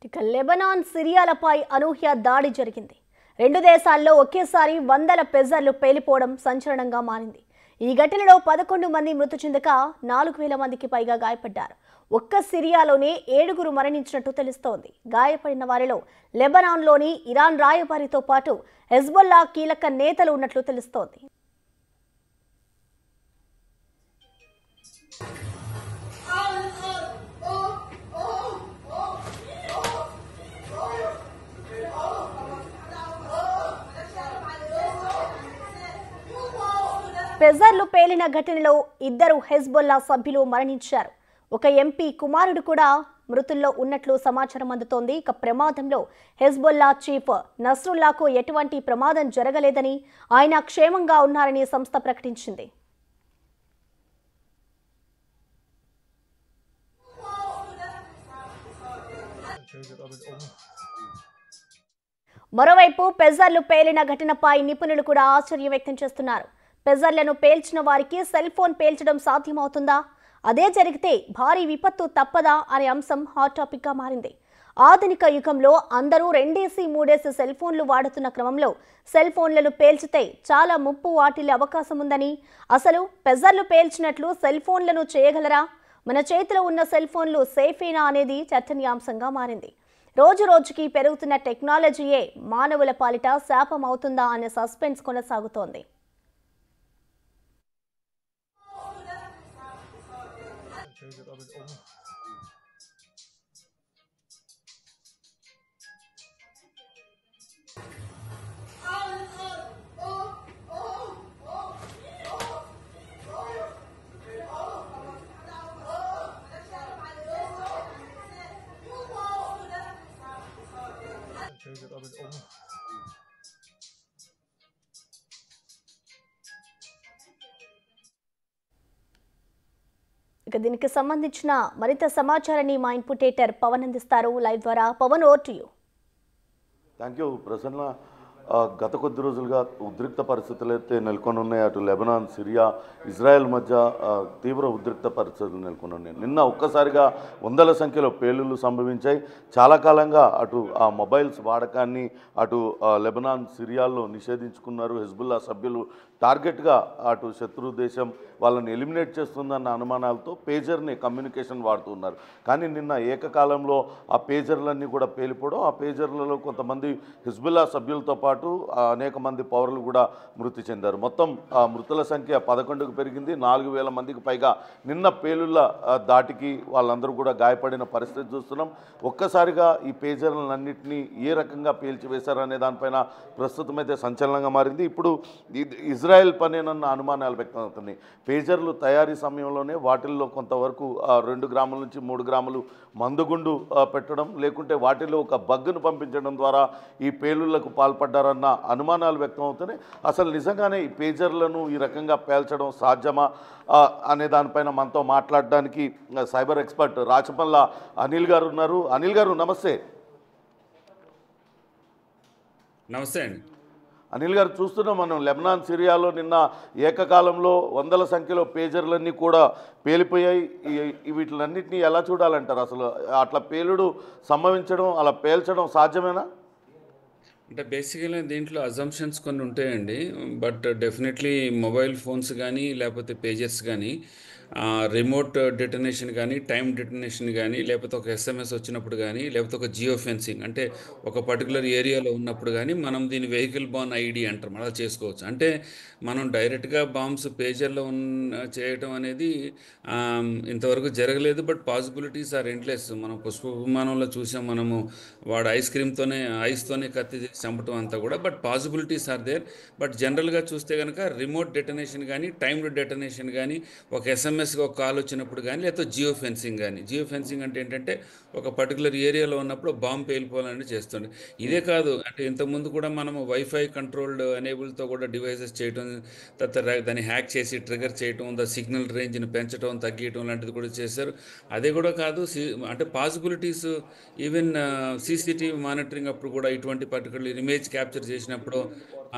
ఇక లెబనాన్ సిరియాలపై అనూహ్య దాడి జరిగింది రెండు దేశాల్లో ఒకేసారి వందల పెజర్లు పేలిపోవడం సంచలనంగా మారింది ఈ ఘటనలో పదకొండు మంది మృతి చెందక నాలుగు వేల మందికి పైగా గాయపడ్డారు ఒక్క సిరియాలోనే ఏడుగురు మరణించినట్టు తెలుస్తోంది గాయపడిన వారిలో లెబనాన్లోని ఇరాన్ రాయబారితో పాటు హెజ్బొల్లా కీలక నేతలు ఉన్నట్లు తెలుస్తోంది పెజర్లు పేలిన ఘటనలో ఇద్దరు హెజ్బొల్లా సభ్యులు మరణించారు ఒక ఎంపీ కుమారుడు కూడా మృతుల్లో ఉన్నట్లు సమాచారం అందుతోంది ఇక ప్రమాదంలో హెజ్బొల్లా చీఫ్ నస్రుల్లాకు ఎటువంటి ప్రమాదం జరగలేదని ఆయన క్షేమంగా ఉన్నారని సంస్థ ప్రకటించింది మరోవైపు పెజర్లు పేలిన ఘటనపై నిపుణులు కూడా ఆశ్చర్యం వ్యక్తం చేస్తున్నారు పెజర్లను పేల్చిన వారికి సెల్ ఫోన్ పేల్చడం సాధ్యమవుతుందా అదే జరిగితే భారీ విపత్తు తప్పదా అనే అంశం హాట్ టాపిక్ గా మారింది ఆధునిక యుగంలో అందరూ రెండేసి మూడేసి సెల్ ఫోన్లు వాడుతున్న క్రమంలో సెల్ ఫోన్లను పేల్చితే చాలా ముప్పు వాటిల్లే అవకాశం ఉందని అసలు పెజర్లు పేల్చినట్లు సెల్ ఫోన్లను చేయగలరా మన చేతిలో ఉన్న సెల్ ఫోన్లు సేఫేనా అనేది చర్చనీయాంశంగా మారింది రోజు రోజుకి పెరుగుతున్న టెక్నాలజీయే మానవుల పాలిట శాపం అవుతుందా అనే సస్పెన్స్ కొనసాగుతోంది ఇక దీనికి సంబంధించిన మరింత సమాచారాన్ని మా ఇన్పుటేటర్ పవన్ అందిస్తారు లైవ్ ద్వారా Pawan over to you thank you Prasanna ఆ, గత కొద్ది రోజులుగా ఉద్రిక్త పరిస్థితులు అయితే నెలకొని ఉన్నాయి అటు లెబనాన్ సిరియా ఇజ్రాయెల్ మధ్య ఆ, తీవ్ర ఉద్రిక్త పరిస్థితులు నెలకొని ఉన్నాయి నిన్న ఒక్కసారిగా వందల సంఖ్యలో పేలుళ్లు సంభవించాయి చాలా కాలంగా అటు ఆ మొబైల్స్ వాడకాన్ని అటు ఆ, లెబనాన్ సిరియాల్లో నిషేధించుకున్నారు హెజ్బుల్లా సభ్యులు టార్గెట్గా అటు శత్రు దేశం వాళ్ళని ఎలిమినేట్ చేస్తుందన్న అనుమానాలతో పేజర్ని కమ్యూనికేషన్ వాడుతున్నారు కానీ నిన్న ఏకకాలంలో ఆ పేజర్లన్నీ కూడా పేలిపోవడం ఆ పేజర్లలో కొంతమంది హిజ్బుల్లా సభ్యులతో పాటు ఆ, అనేక మంది పౌరులు కూడా మృతి చెందారు మొత్తం ఆ, మృతుల సంఖ్య పదకొండుకు పెరిగింది నాలుగు వేల మందికి పైగా నిన్న పేలుళ్ళ ఆ, దాటికి వాళ్ళందరూ కూడా గాయపడిన పరిస్థితి చూస్తున్నాం ఒక్కసారిగా ఈ పేజర్లన్నింటినీ ఏ రకంగా పేల్చివేశారనే దానిపైన ప్రస్తుతం అయితే సంచలనంగా మారింది ఇప్పుడు ఇది ఇజ్రాయెల్ పనేనన్న అనుమానాలు వ్యక్తం అవుతున్నాయి పేజర్లు తయారీ సమయంలోనే వాటిల్లో కొంతవరకు ఆ, రెండు గ్రాముల నుంచి మూడు గ్రాములు మందుగుండు ఆ, పెట్టడం లేకుంటే వాటిలో ఒక బగ్గును పంపించడం ద్వారా ఈ పేలుళ్లకు పాల్పడ్డారన్న అనుమానాలు వ్యక్తం అవుతున్నాయి అసలు నిజంగానే ఈ పేజర్లను ఈ రకంగా పేల్చడం సాధ్యమా ఆ, అనే దానిపైన మనతో మాట్లాడడానికి ఆ, సైబర్ ఎక్స్పర్ట్ రాచపల్ల అనిల్ గారు ఉన్నారు అనిల్ గారు నమస్తే నమస్తే అండి అనిల్ గారు చూస్తున్నాం మనం లెబనాన్ సిరియాలో నిన్న ఏకకాలంలో వందల సంఖ్యలో పేజర్లన్నీ కూడా పేలిపోయాయి ఈ- ఈ వీటిలన్నింటినీ ఎలా చూడాలంటారు అసలు అట్లా పేలుడు సంభవించడం అలా పేల్చడం సాధ్యమేనా అంటే బేసికల్గా దీంట్లో అజంప్షన్స్ కొన్ని ఉంటాయండి బట్ డెఫినెట్లీ మొబైల్ ఫోన్స్ కానీ లేకపోతే పేజెస్ కానీ రిమోట్ డిటనేషన్ కానీ టైం డిటనేషన్ కానీ లేకపోతే ఒక ఎస్ఎంఎస్ వచ్చినప్పుడు కానీ లేకపోతే ఒక జియో ఫెన్సింగ్ అంటే ఒక పర్టికులర్ ఏరియాలో ఉన్నప్పుడు కానీ మనం దీని వెహికల్ బాన్ ఐడి అంటాం అలా చేసుకోవచ్చు అంటే మనం డైరెక్ట్గా బాంబ్స్ పేజర్లో ఉన్న చేయటం అనేది ఆమ్, ఇంతవరకు జరగలేదు బట్ పాసిబిలిటీస్ ఆర్ ఎండ్లెస్ మనం పుష్ప విమానంలో చూసాం మనము వాడు ఐస్ క్రీమ్తోనే ఐస్తోనే కత్తి చేసి చంపటం అంతా కూడా but possibilities are there but జనరల్గా చూస్తే కనుక రిమోట్ డెటనేషన్ కానీ టైమ్డ్ డెటనేషన్ కానీ ఒక ఎస్ఎంఎస్కి ఒక కాల్ వచ్చినప్పుడు కానీ లేకపోతే జియో ఫెన్సింగ్ కానీ జియో ఫెన్సింగ్ అంటే ఏంటంటే ఒక పర్టికులర్ ఏరియాలో ఉన్నప్పుడు బాంబ్ పేలిపోవాలని చేస్తుంది ఇదే కాదు అంటే ఇంతకుముందు కూడా మనము వైఫై కంట్రోల్డ్ ఎనేబుల్తో కూడా డివైసెస్ చేయడం తర్వాత రా- దాన్ని హ్యాక్ చేసి ట్రిగర్ చేయటం ద సిగ్నల్ రేంజ్ని పెంచడం తగ్గించడం లాంటిది కూడా చేశారు అదే కూడా కాదు సి- అంటే పాసిబిలిటీస్ ఈవెన్ సీసీటీవీ మానిటరింగ్ అప్పుడు కూడా ఇటువంటి పర్టికులర్ ఇమేజ్ క్యాప్చర్ చేసినప్పుడు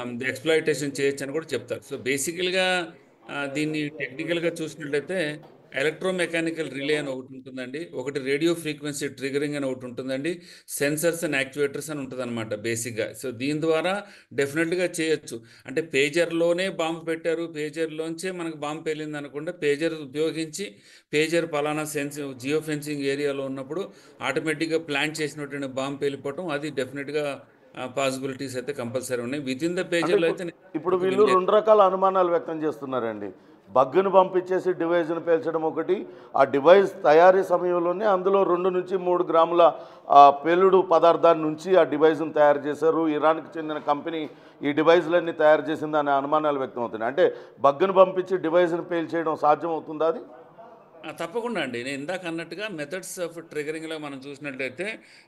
ఎక్స్ప్లాయిటేషన్ చేయొచ్చు అని కూడా చెప్తారు సో బేసికల్గా దీన్ని టెక్నికల్గా చూసినట్లయితే ఎలక్ట్రోమెకానికల్ రిలే అని ఒకటి ఉంటుందండి ఒకటి రేడియో ఫ్రీక్వెన్సీ ట్రిగరింగ్ అని ఒకటి ఉంటుందండి సెన్సర్స్ అండ్ యాక్చువేటర్స్ అని ఉంటుంది అనమాట బేసిక్గా సో దీని ద్వారా డెఫినెట్గా చేయొచ్చు అంటే పేజర్లోనే బాంబు పెట్టారు పేజర్లోంచే మనకు బాంబు పేలింది అనుకుంటే పేజర్ ఉపయోగించి పేజర్ పలానా సెన్స్ జియో ఫెన్సింగ్ ఏరియాలో ఉన్నప్పుడు ఆటోమేటిక్గా ప్లాన్ చేసినటువంటి బాంబు పేలిపోవటం అది డెఫినెట్గా పాసిబిలిటీస్ అయితే కంపల్సరీ ఉన్నాయి విత్ ఇన్ ద పేజర్లో అయితే ఇప్పుడు వీళ్ళు రెండు రకాల అనుమానాలు వ్యక్తం చేస్తున్నారండి బగ్గును పంపించేసి డివైజ్ను పేల్చడం ఒకటి ఆ డివైస్ తయారీ సమయంలోనే అందులో రెండు నుంచి మూడు గ్రాముల ఆ, పేలుడు పదార్థాన్ని నుంచి ఆ డివైజ్ను తయారు చేశారు ఇరాన్కి చెందిన కంపెనీ ఈ డివైజ్లన్నీ తయారు చేసిందనే అనుమానాలు వ్యక్తం అవుతున్నాయి అంటే బగ్గును పంపించి డివైజ్ను పేల్చేయడం సాధ్యమవుతుందా అది ఆ, తప్పకుండా అండి నేను ఇందాక అన్నట్టుగా మెథడ్స్ ఆఫ్ ట్రిగరింగ్లో మనం చూసినట్లయితే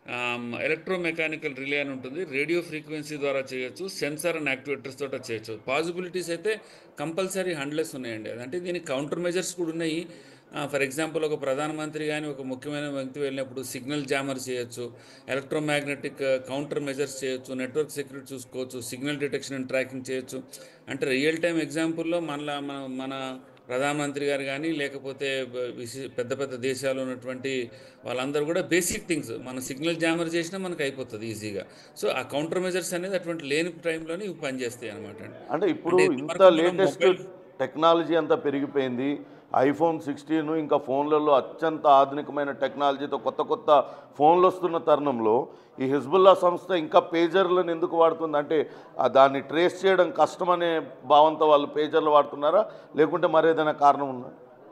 ఎలక్ట్రోమెకానికల్ రిలే అని ఉంటుంది రేడియో ఫ్రీక్వెన్సీ ద్వారా చేయొచ్చు సెన్సార్ అండ్ యాక్టివేటర్స్ తోట చేయొచ్చు పాసిబిలిటీస్ అయితే కంపల్సరీ హండ్లెస్ ఉన్నాయండి అంటే దీనికి కౌంటర్ మెజర్స్ కూడా ఉన్నాయి ఫర్ ఎగ్జాంపుల్ ఒక ప్రధానమంత్రి కానీ ఒక ముఖ్యమైన వ్యక్తి వెళ్ళినప్పుడు సిగ్నల్ జామర్ చేయొచ్చు ఎలక్ట్రోమాగ్నెటిక్ కౌంటర్ మెజర్స్ చేయొచ్చు నెట్వర్క్ సెక్యూరిటీ చూసుకోవచ్చు సిగ్నల్ డిటెక్షన్ అండ్ ట్రాకింగ్ చేయొచ్చు అంటే రియల్ టైం ఎగ్జాంపుల్లో మన మన మన ప్రధానమంత్రి గారు కానీ లేకపోతే బ- విశే- పెద్ద పెద్ద దేశాలు ఉన్నటువంటి వాళ్ళందరూ కూడా బేసిక్ థింగ్స్ మన సిగ్నల్ జామర్ చేసినా మనకు అయిపోతుంది ఈజీగా సో ఆ కౌంటర్ మెజర్స్ అనేది అటువంటి లేని టైంలోనే ఇవి పనిచేస్తాయి అనమాట అంటే ఇప్పుడు అంటే ఇంత ఇంతవరకు మనం లేటెస్ట్ మొబైల్- టెక్నాలజీ అంతా పెరిగిపోయింది ఐఫోన్ సిక్స్టీన్ ఇంకా ఫోన్లలో అత్యంత ఆధునికమైన టెక్నాలజీతో కొత్త కొత్త ఫోన్లు వస్తున్న తరుణంలో ఈ హిజ్బుల్లా సంస్థ ఇంకా పేజర్లను ఎందుకు వాడుతుంది అంటే ఆ దాన్ని ట్రేస్ చేయడం కష్టమనే భావంతో వాళ్ళు పేజర్లు వాడుతున్నారా లేకుంటే మరేదైనా కారణం ఉందా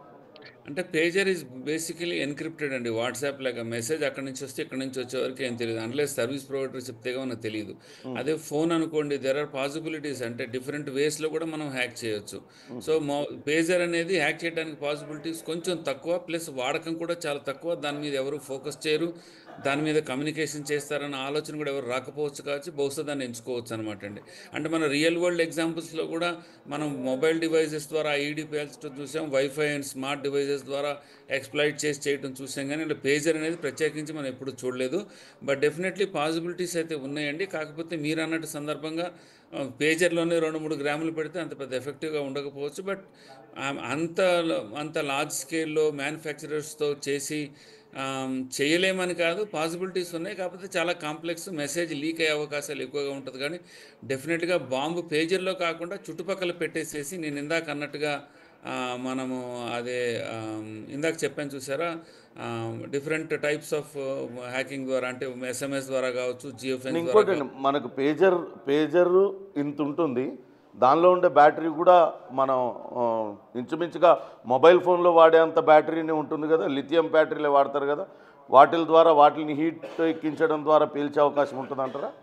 అంటే పేజర్ ఈజ్ బేసికలీ ఎన్క్రిప్టెడ్ అండి వాట్సాప్ లాగా మెసేజ్ అక్కడి నుంచి వస్తే ఇక్కడ నుంచి వచ్చే వరకు ఏం తెలియదు అన్లెస్ సర్వీస్ ప్రొవైడర్ చెప్తే మనకు తెలియదు అదే ఫోన్ అనుకోండి దెర్ ఆర్ పాసిబిలిటీస్ అంటే డిఫరెంట్ వేస్లో కూడా మనం హ్యాక్ చేయొచ్చు సో మో పేజర్ అనేది హ్యాక్ చేయడానికి పాసిబిలిటీస్ కొంచెం తక్కువ ప్లస్ వాడకం కూడా చాలా తక్కువ దాని మీద ఎవరు ఫోకస్ చేయరు దాని మీద కమ్యూనికేషన్ చేస్తారన్న ఆలోచన కూడా ఎవరు రాకపోవచ్చు కావచ్చు బహుశా దాన్ని ఎంచుకోవచ్చు అనమాట అండి అంటే మన రియల్ వరల్డ్ ఎగ్జాంపుల్స్లో కూడా మనం మొబైల్ డివైజెస్ ద్వారా ఐడి పేల్చడం చూసాం వైఫై అండ్ స్మార్ట్ డివైజెస్ ద్వారా ఎక్స్ప్లాయిట్ చేసి చేయడం చూసాం కానీ ఇలా పేజర్ అనేది ప్రత్యేకించి మనం ఎప్పుడు చూడలేదు బట్ డెఫినెట్లీ పాసిబిలిటీస్ అయితే ఉన్నాయండి కాకపోతే మీరు అన్నట్టు సందర్భంగా ఆ, పేజర్లోనే రెండు మూడు గ్రాములు పెడితే అంత పెద్ద ఎఫెక్టివ్గా ఉండకపోవచ్చు బట్ ఆ, అంత అంత లార్జ్ స్కేల్లో మ్యానుఫ్యాక్చరర్స్తో చేసి ఆమ్, చేయలేమని కాదు పాసిబిలిటీస్ ఉన్నాయి కాకపోతే చాలా కాంప్లెక్స్ మెసేజ్ లీక్ అయ్యే అవకాశాలు ఎక్కువగా ఉంటుంది కానీ డెఫినెట్గా బాంబు పేజర్లో కాకుండా చుట్టుపక్కల పెట్టేసేసి నేను ఇందాక అన్నట్టుగా ఆ, మనము అదే ఆమ్, ఇందాక చెప్పాను చూసారా డిఫరెంట్ టైప్స్ ఆఫ్ హ్యాకింగ్ ద్వారా అంటే ఎస్ఎంఎస్ ద్వారా కావచ్చు జియో ఫెన్స్ ద్వారా ఇంకోటి మనకు పేజర్ పేజర్ ఇంత ఉంటుంది దానిలో ఉండే బ్యాటరీ కూడా మనం ఆ, ఇంచుమించుగా మొబైల్ ఫోన్లో వాడేంత బ్యాటరీనే ఉంటుంది కదా లిథియం బ్యాటరీలే వాడతారు కదా వాటిల ద్వారా వాటిని హీట్ ఎక్కించడం ద్వారా పీల్చే అవకాశం ఉంటుంది అంటారా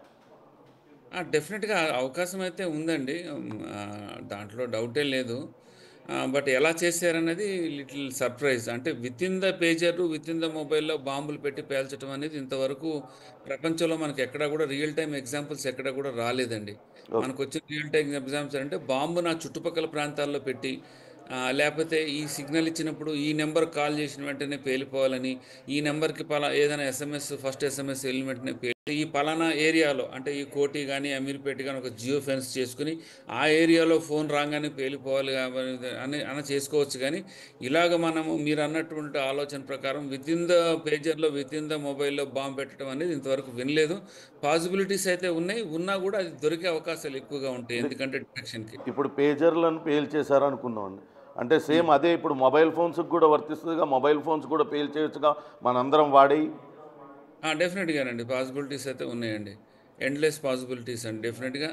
ఆ, డెఫినెట్గా అవకాశం అయితే ఉందండి ఉమ్, ఆ, దాంట్లో డౌటే లేదు ఆ, బట్ ఎలా చేశారనేది లిటిల్ సర్ప్రైజ్ అంటే within the pager within the మొబైల్లో బాంబులు పెట్టి పేల్చడం అనేది ఇంతవరకు ప్రపంచంలో మనకి ఎక్కడ కూడా రియల్ టైం ఎగ్జాంపుల్స్ ఎక్కడ కూడా రాలేదండి మనకు వచ్చిన రియల్ టైం ఎగ్జాంపుల్స్ అంటే బాంబు నా చుట్టుపక్కల ప్రాంతాల్లో పెట్టి ఆ, లేకపోతే ఈ సిగ్నల్ ఇచ్చినప్పుడు ఈ నెంబర్ కాల్ చేసిన వెంటనే పేలిపోవాలని ఈ నెంబర్కి పలా ఏదైనా ఎస్ఎంఎస్ ఫస్ట్ ఎస్ఎంఎస్ వెళ్ళిన వెంటనే పేలి ఈ పలానా ఏరియాలో అంటే ఈ కోటి కానీ అమీర్పేట కానీ ఒక జియో ఫెన్స్ చేసుకుని ఆ ఏరియాలో ఫోన్ రాగానే పేలిపోవాలి కాబట్టి అని అని చేసుకోవచ్చు కానీ ఇలాగ మనము మీరు అన్నటువంటి ఆలోచన ప్రకారం విత్ ఇన్ ద పేజర్లో విత్ ఇన్ ద మొబైల్లో బాంబు పెట్టడం అనేది ఇంతవరకు వినలేదు పాసిబిలిటీస్ అయితే ఉన్నాయి ఉన్నా కూడా అది దొరికే అవకాశాలు ఎక్కువగా ఉంటాయి ఎందుకంటే డిటెక్షన్కి ఇప్పుడు పేజర్లను పేల్చేశారు అనుకుందామండి అంటే సేమ్ అదే ఇప్పుడు మొబైల్ ఫోన్స్కి కూడా వర్తిస్తుందిగా మొబైల్ ఫోన్స్ కూడా పేల్చేయచ్చుగా మనందరం వాడి డెఫినెట్గానండి పాసిబిలిటీస్ అయితే ఉన్నాయండి ఎండ్లెస్ పాసిబిలిటీస్ అండి డెఫినెట్గా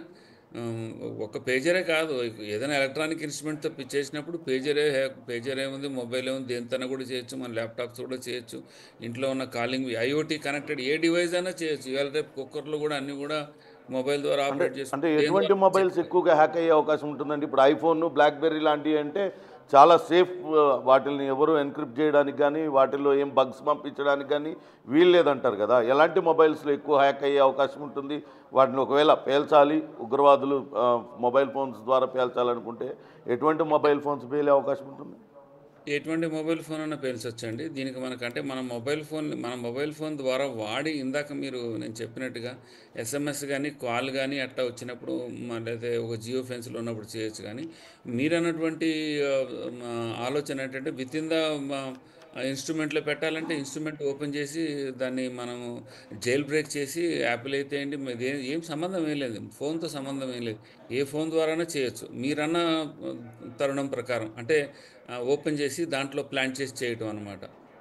ఒక పేజరే కాదు ఏదైనా ఎలక్ట్రానిక్ ఇన్స్ట్రుమెంట్తో చేసినప్పుడు పేజరే పేజర్ ఏముంది మొబైల్ ఏముంది దేనితోనే కూడా చేయొచ్చు మన ల్యాప్టాప్స్ కూడా చేయొచ్చు ఇంట్లో ఉన్న కాలింగ్ ఐఓటీ కనెక్టెడ్ ఏ డివైస్ అయినా చేయొచ్చు ఇవాళ రేపు కుక్కర్లు కూడా అన్నీ కూడా మొబైల్ ద్వారా ఆపరేట్ అంటే చేసుకుంటే ఎటువంటి మొబైల్స్ ఎక్కువగా హ్యాక్ అయ్యే అవకాశం ఉంటుందండి ఇప్పుడు ఐఫోన్ బ్లాక్బెర్రీ లాంటివి అంటే చాలా సేఫ్ వాటిని ఎవరు ఎన్క్రిప్ట్ చేయడానికి కానీ వాటిల్లో ఏం బగ్స్ పంపించడానికి కానీ వీల్లేదంటారు కదా ఎలాంటి మొబైల్స్లో ఎక్కువ హ్యాక్ అయ్యే అవకాశం ఉంటుంది వాటిని ఒకవేళ పేల్చాలి ఉగ్రవాదులు ఆ, మొబైల్ ఫోన్స్ ద్వారా పేల్చాలనుకుంటే ఎటువంటి మొబైల్ ఫోన్స్ పేలే అవకాశం ఉంటుంది ఎటువంటి మొబైల్ ఫోన్ అయినా పేల్చొచ్చండి దీనికి మనకంటే మన మొబైల్ ఫోన్ మన మొబైల్ ఫోన్ ద్వారా వాడి ఇందాక మీరు నేను చెప్పినట్టుగా ఎస్ఎంఎస్ కానీ కాల్ కానీ అట్లా వచ్చినప్పుడు మ- లేదా ఒక జియో ఫెన్స్లో ఉన్నప్పుడు చేయొచ్చు కానీ మీరు అన్నటువంటి ఆ, మా ఆలోచన ఏంటంటే విత్ ఇన్ ద ఇన్స్ట్రుమెంట్లో పెట్టాలంటే ఇన్స్ట్రుమెంట్ ఓపెన్ చేసి దాన్ని మనము జైల్ బ్రేక్ చేసి యాపిల్ అయితే ఏంటి మీది ఏ- ఏం సంబంధం ఏం లేదు ఫోన్తో సంబంధం ఏం లేదు ఏ ఫోన్ ద్వారానే చేయొచ్చు మీరన్న ఆ, తరుణం ప్రకారం అంటే ఆ, ఓపెన్ చేసి దాంట్లో ప్లాన్ చేసి చేయటం అనమాట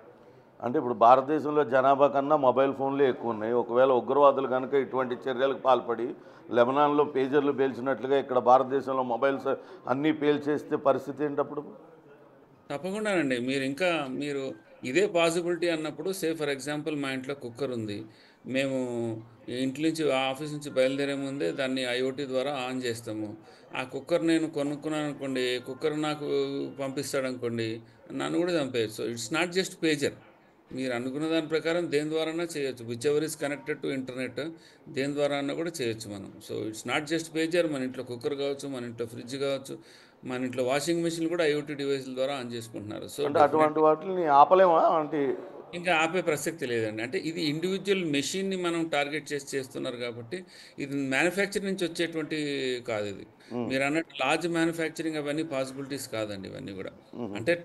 అంటే ఇప్పుడు భారతదేశంలో జనాభా కన్నా మొబైల్ ఫోన్లే ఎక్కువ ఉన్నాయి ఒకవేళ ఉగ్రవాదులు కనుక ఇటువంటి చర్యలకు పాల్పడి లెబనాన్లో పేజర్లు పేల్చినట్లుగా ఇక్కడ భారతదేశంలో మొబైల్స్ అన్నీ పేల్చేస్తే పరిస్థితి ఏంటప్పుడు తప్పకుండానండి మీరు ఇంకా మీరు ఇదే పాసిబిలిటీ అన్నప్పుడు సే ఫర్ ఎగ్జాంపుల్ మా ఇంట్లో కుక్కర్ ఉంది మేము ఇంటి నుంచి ఆఫీస్ నుంచి బయలుదేరే ముందే దాన్ని ఐఓటీ ద్వారా ఆన్ చేస్తాము ఆ కుక్కర్ నేను కొనుక్కున్నాను అనుకోండి కుక్కర్ నాకు పంపిస్తాడు అనుకోండి నన్ను కూడా చంపేయచ్చు so it's not just pager మీరు అనుకున్న దాని ప్రకారం దేని ద్వారా చేయొచ్చు whichever is connected to internet దేని ద్వారా కూడా చేయొచ్చు మనం so it's not just pager మన ఇంట్లో కుక్కర్ కావచ్చు మన ఇంట్లో ఫ్రిడ్జ్ కావచ్చు మన ఇంట్లో వాషింగ్ మెషిన్ కూడా ఐఓటీ డివైస్ల ద్వారా ఆన్ చేసుకుంటున్నారు సో అంటే అటువంటి వాటిని ఆపలేమా అంటే ఇంకా ఆపే ప్రసక్తి లేదండి అంటే ఇది ఇండివిజువల్ మెషిన్ని మనం టార్గెట్ చేసి చేస్తున్నారు కాబట్టి ఇది మ్యానుఫ్యాక్చర్ నుంచి వచ్చేటువంటి కాదు ఇది మీరు అన్నట్టు లార్జ్ మ్యానుఫ్యాక్చరింగ్ అవన్నీ పాసిబిలిటీస్ కాదండి ఇవన్నీ కూడా అంటే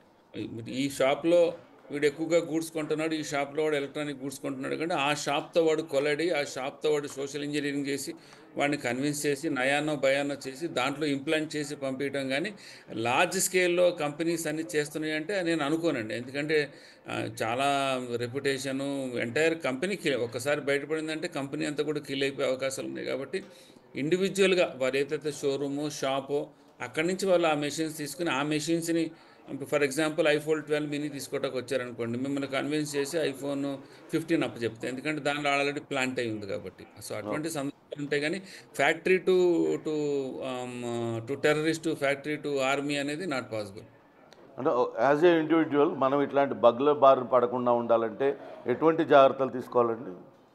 ఈ షాప్లో వీడు ఎక్కువగా గూడ్స్ కొంటున్నాడు ఈ షాప్లో వాడు ఎలక్ట్రానిక్ గూడ్స్ కొంటున్నాడు కానీ ఆ షాప్తో వాడు కొలడి ఆ షాప్తో వాడు సోషల్ ఇంజనీరింగ్ చేసి వాడిని కన్విన్స్ చేసి నయానో భయానో చేసి దాంట్లో ఇంప్లాంట్ చేసి పంపించడం కానీ లార్జ్ స్కేల్లో కంపెనీస్ అన్ని చేస్తున్నాయి అంటే నేను అనుకోనండి ఎందుకంటే ఆ, చాలా రెప్యుటేషను ఎంటైర్ కంపెనీ కిల్ ఒక్కసారి బయటపడిందంటే కంపెనీ అంతా కూడా కిల్ అయిపోయే అవకాశాలు ఉన్నాయి కాబట్టి ఇండివిజువల్గా వారు ఏదైతే షోరూము షాపో అక్కడి నుంచి వాళ్ళు ఆ మెషిన్స్ తీసుకుని ఆ మెషిన్స్ని for example iPhone twelve mini తీసుకోవడానికి వచ్చారనుకోండి మిమ్మల్ని కన్విన్స్ చేసి ఐఫోన్ ఫిఫ్టీన్ అప్ చెప్తే ఎందుకంటే దానిలో ఆల్రెడీ ప్లాంట్ అయి ఉంది కాబట్టి సో అటువంటి సందర్భాలు ఉంటాయి కానీ factory to to to terrorist factory to army అనేది నాట్ పాసిబుల్ అంటే యాజ్ ఏ ఇండివిజువల్ మనం ఇట్లాంటి బగ్ల బారిన పడకుండా ఉండాలంటే ఎటువంటి జాగ్రత్తలు తీసుకోవాలండి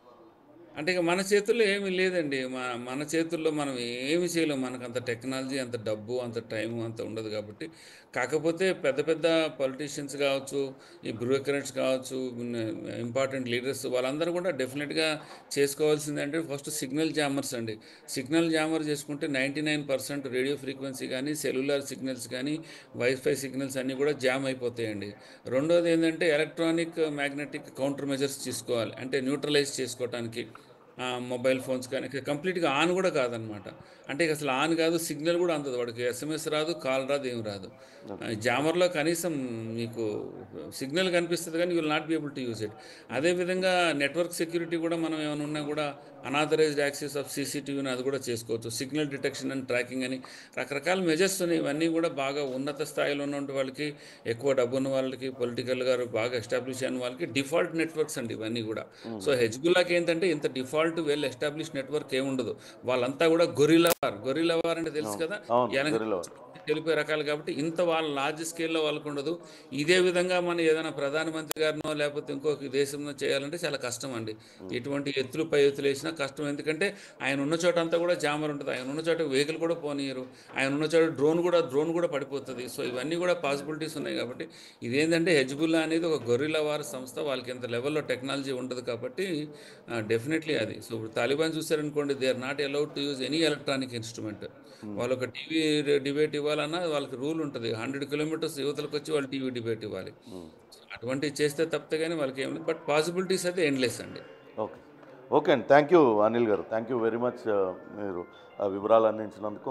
అంటే ఇక మన చేతుల్లో ఏమీ లేదండి మన మన చేతుల్లో మనం ఏమి చేయలేం మనకు అంత టెక్నాలజీ అంత డబ్బు అంత టైం అంత ఉండదు కాబట్టి కాకపోతే పెద్ద పెద్ద పొలిటీషియన్స్ కావచ్చు ఈ బ్యూరోక్రాట్స్ కావచ్చు ఇంపార్టెంట్ లీడర్స్ వాళ్ళందరూ కూడా డెఫినెట్గా చేసుకోవాల్సింది అంటే ఫస్ట్ సిగ్నల్ జామర్స్ అండి సిగ్నల్ జామర్ చేసుకుంటే ninety nine percent radio frequency కానీ సెల్యులార్ సిగ్నల్స్ కానీ వైఫై సిగ్నల్స్ అన్నీ కూడా జామ్ అయిపోతాయండి రెండోది ఏంటంటే ఎలక్ట్రానిక్ మ్యాగ్నెటిక్ కౌంటర్ మెజర్స్ తీసుకోవాలి అంటే న్యూట్రలైజ్ చేసుకోవడానికి ఆ, మొబైల్ ఫోన్స్ కానీ ఇక కంప్లీట్గా ఆన్ కూడా కాదనమాట అంటే ఇక అసలు ఆన్ కాదు సిగ్నల్ కూడా అందదు వాడికి ఎస్ఎంఎస్ రాదు కాల్ రాదు ఏం రాదు ఆ, జామర్లో కనీసం మీకు సిగ్నల్ కనిపిస్తుంది కానీ you will not be able to use it అదేవిధంగా నెట్వర్క్ సెక్యూరిటీ కూడా మనం ఏమైనా ఉన్నా కూడా అనాథరైజ్డ్ యాక్సెస్ ఆఫ్ సీసీటీవీని అది కూడా చేసుకోవచ్చు సిగ్నల్ డిటెక్షన్ అండ్ ట్రాకింగ్ అని రకరకాల మెజర్స్ ఉన్నాయి ఇవన్నీ కూడా బాగా ఉన్నత స్థాయిలో ఉన్నటువంటి వాళ్ళకి ఎక్కువ డబ్బు ఉన్న వాళ్ళకి పొలిటికల్గా బాగా ఎస్టాబ్లిష్ అయిన వాళ్ళకి డిఫాల్ట్ నెట్వర్క్స్ అండి ఇవన్నీ కూడా సో హెజ్బుల్లాకి ఏంటంటే ఇంత డిఫాల్ట్ వెల్ ఎస్టాబ్లిష్ నెట్వర్క్ ఏముండదు వాళ్ళంతా కూడా గొరిల్లా వార్ గొరిల్లా వార్ అంటే తెలుసు కదా అవును, వెనక గొరిల్లా తెలిపే రకాలు కాబట్టి ఇంత వాళ్ళ లార్జ్ స్కేల్లో వాళ్ళకు ఉండదు ఇదే విధంగా మనం ఏదైనా ప్రధానమంత్రి గారినో లేకపోతే ఇంకొక దేశంలో చేయాలంటే చాలా కష్టం అండి ఎటువంటి ఎత్తులు పై ఎత్తులు వేసినా కష్టం ఎందుకంటే ఆయన ఉన్న చోట అంతా కూడా జామర్ ఉంటుంది ఆయన ఉన్న చోట వెహికల్ కూడా పోనీయరు ఆయన ఉన్న చోట డ్రోన్ కూడా డ్రోన్ కూడా పడిపోతుంది సో ఇవన్నీ కూడా పాసిబిలిటీస్ ఉన్నాయి కాబట్టి ఇదేంటంటే హెజ్బుల్లా అనేది ఒక గొర్రెల వారి సంస్థ వాళ్ళకి ఇంత లెవెల్లో టెక్నాలజీ ఉండదు కాబట్టి డెఫినెట్లీ అది సో ఇప్పుడు తాలిబాన్ చూసారనుకోండి they are not allowed to use any electronic instrument వాళ్ళు ఒక టీవీ డిబేట్ ఇవ్వాలన్నా వాళ్ళకి రూల్ ఉంటుంది హండ్రెడ్ కిలోమీటర్స్ యువతలకు వచ్చి వాళ్ళు టీవీ డిబేట్ ఇవ్వాలి అటువంటివి చేస్తే తప్పితే కానీ వాళ్ళకి ఏం లేదు బట్ పాసిబిలిటీస్ అయితే ఎండ్లెస్ అండి ఓకే ఓకే అండి thank you Anil garu thank you very much మీరు ఆ వివరాలు అందించినందుకు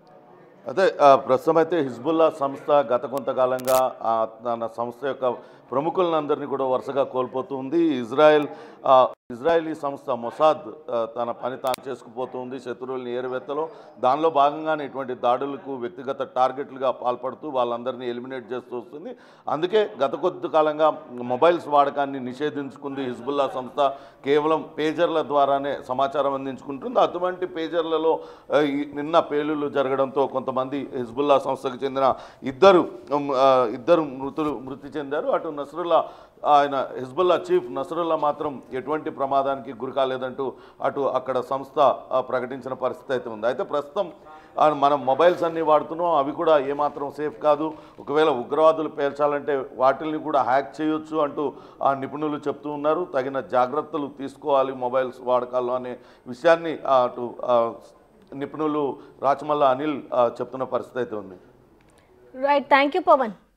అదే ఆ, ప్రస్తుతం అయితే హిజ్బుల్లా సంస్థ గత కొంతకాలంగా ఆ, తన సంస్థ యొక్క ప్రముఖులందరినీ కూడా వరుసగా కోల్పోతుంది ఇజ్రాయెల్ ఆ, ఇజ్రాయలీ సంస్థ మొసాద్ ఆ, తన పని తాను చేసుకుపోతుంది శత్రువుల్ని ఏరువెత్తలో దానిలో భాగంగానే ఇటువంటి దాడులకు వ్యక్తిగత టార్గెట్లుగా పాల్పడుతూ వాళ్ళందరినీ ఎలిమినేట్ చేస్తూ వస్తుంది అందుకే గత కొద్ది కాలంగా మొబైల్స్ వాడకాన్ని నిషేధించుకుంది హిజ్బుల్లా సంస్థ కేవలం పేజర్ల ద్వారానే సమాచారం అందించుకుంటుంది అటువంటి పేజర్లలో ఆ, ఈ నిన్న పేలుళ్ళు జరగడంతో కొంతమంది హిజ్బుల్లా సంస్థకు చెందిన ఇద్దరు ఉమ్, ఆ, ఇద్దరు మృతులు మృతి చెందారు అటు నసరుల్లా ఆయన హిజ్బుల్లా చీఫ్ నసరుల్లా మాత్రం ఎటువంటి ప్రమాదానికి గురి కాలేదంటూ అటు అక్కడ సంస్థ ఆ, ప్రకటించిన పరిస్థితి అయితే ఉంది అయితే ప్రస్తుతం ఆ, మనం మొబైల్స్ అన్నీ వాడుతున్నాం అవి కూడా ఏమాత్రం సేఫ్ కాదు ఒకవేళ ఉగ్రవాదులు పేల్చాలంటే వాటిల్ని కూడా హ్యాక్ చేయొచ్చు అంటూ ఆ నిపుణులు చెప్తూ ఉన్నారు తగిన జాగ్రత్తలు తీసుకోవాలి మొబైల్స్ వాడకాల్లో అనే విషయాన్ని ఆ, అటు ఆ, నిపుణులు రాచమల్ల అనిల్ ఆ, చెప్తున్న పరిస్థితి అయితే ఉంది రైట్ థ్యాంక్ యూ పవన్